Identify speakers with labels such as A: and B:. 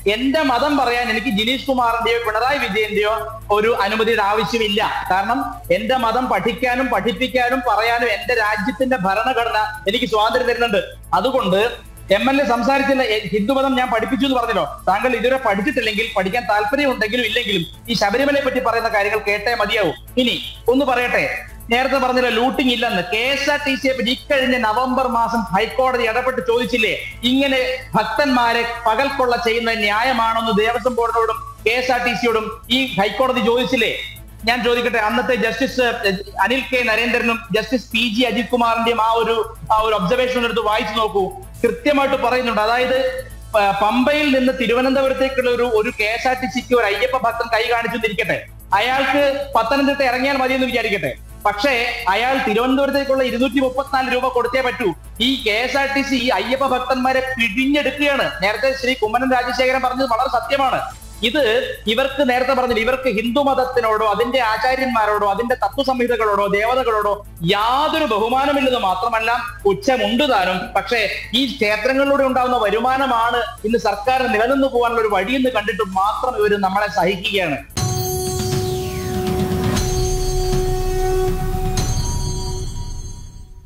A: എന്റെ മതം പറയാൻ എനിക്ക് ജിനീഷ് കുമാറിന്റെയോ പിണറായി വിജയന്റെയോ ഒരു അനുമതിയുടെ ആവശ്യമില്ല കാരണം എന്റെ മതം പഠിക്കാനും പഠിപ്പിക്കാനും പറയാനും എന്റെ രാജ്യത്തിന്റെ ഭരണഘടന എനിക്ക് സ്വാതന്ത്ര്യം തരുന്നുണ്ട് അതുകൊണ്ട് എം എൽ എ സംസാരിച്ചില്ല എ- ഹിന്ദുമതം ഞാൻ പഠിപ്പിച്ചു എന്ന് പറഞ്ഞല്ലോ താങ്കൾ ഇതുവരെ പഠിച്ചിട്ടില്ലെങ്കിൽ പഠിക്കാൻ താല്പര്യം ഉണ്ടെങ്കിലും ഇല്ലെങ്കിലും ഈ ശബരിമലയെ പറ്റി പറയുന്ന കാര്യങ്ങൾ കേട്ടേ മതിയാവും ഇനി ഒന്ന് പറയട്ടെ നേരത്തെ പറഞ്ഞല്ലോ ലൂട്ടിംഗ് ഇല്ലെന്ന് കെ എസ് ആർ ടി സിയെ പറ്റി ഇക്കഴിഞ്ഞ നവംബർ മാസം ഹൈക്കോടതി ഇടപെട്ട് ചോദിച്ചില്ലേ ഇങ്ങനെ ഭക്തന്മാരെ പകൽക്കൊള്ള ചെയ്യുന്നത് ന്യായമാണെന്ന് ദേവസ്വം ബോർഡിനോടും കെ എസ് ആർ ടി സിയോടും ഈ ഹൈക്കോടതി ചോദിച്ചില്ലേ ഞാൻ ചോദിക്കട്ടെ അന്നത്തെ ജസ്റ്റിസ് എഹ്, അനിൽ കെ നരേന്ദ്രനും ജസ്റ്റിസ് പി ജി അജിത് കുമാറിന്റെയും ആ ഒരു ആ ഒരു ഒബ്സർവേഷൻ എടുത്ത് വായിച്ചു നോക്കൂ കൃത്യമായിട്ട് പറയുന്നുണ്ട് അതായത് പ- പമ്പയിൽ നിന്ന് തിരുവനന്തപുരത്തേക്കുള്ള ഒരു ഒരു കെ എസ് ആർ ടി സിക്ക് ഒരു അയ്യപ്പ ഭക്തൻ കൈ കാണിച്ചെന്നിരിക്കട്ടെ അയാൾക്ക് പത്തനംതിട്ട ഇറങ്ങിയാൽ മതി എന്ന് വിചാരിക്കട്ടെ പക്ഷേ അയാൾ തിരുവനന്തപുരത്തേക്കുള്ള ഇരുന്നൂറ്റി മുപ്പത്തിനാല് രൂപ കൊടുത്തേ പറ്റൂ ഈ K S R T C ഈ അയ്യപ്പ ഭക്തന്മാരെ പിഴിഞ്ഞെടുക്കുകയാണ് നേരത്തെ ശ്രീ കുമ്മനം രാജശേഖരൻ പറഞ്ഞത് വളരെ സത്യമാണ് ഇത് ഇവർക്ക് നേരത്തെ പറഞ്ഞില്ല ഇവർക്ക് ഹിന്ദു മതത്തിനോടോ അതിന്റെ ആചാര്യന്മാരോടോ അതിന്റെ തത്വസംഹിതകളോടോ ദേവതകളോടോ യാതൊരു ബഹുമാനമില്ലെന്ന് മാത്രമല്ല ഉച്ചമുണ്ട് താനും പക്ഷേ ഈ ക്ഷേത്രങ്ങളിലൂടെ ഉണ്ടാകുന്ന വരുമാനമാണ് ഇന്ന് സർക്കാർ നിലനിന്നു പോകാനുള്ള ഒരു വഴിയെന്ന് കണ്ടിട്ട് മാത്രം ഇവർ നമ്മളെ സഹിക്കുകയാണ്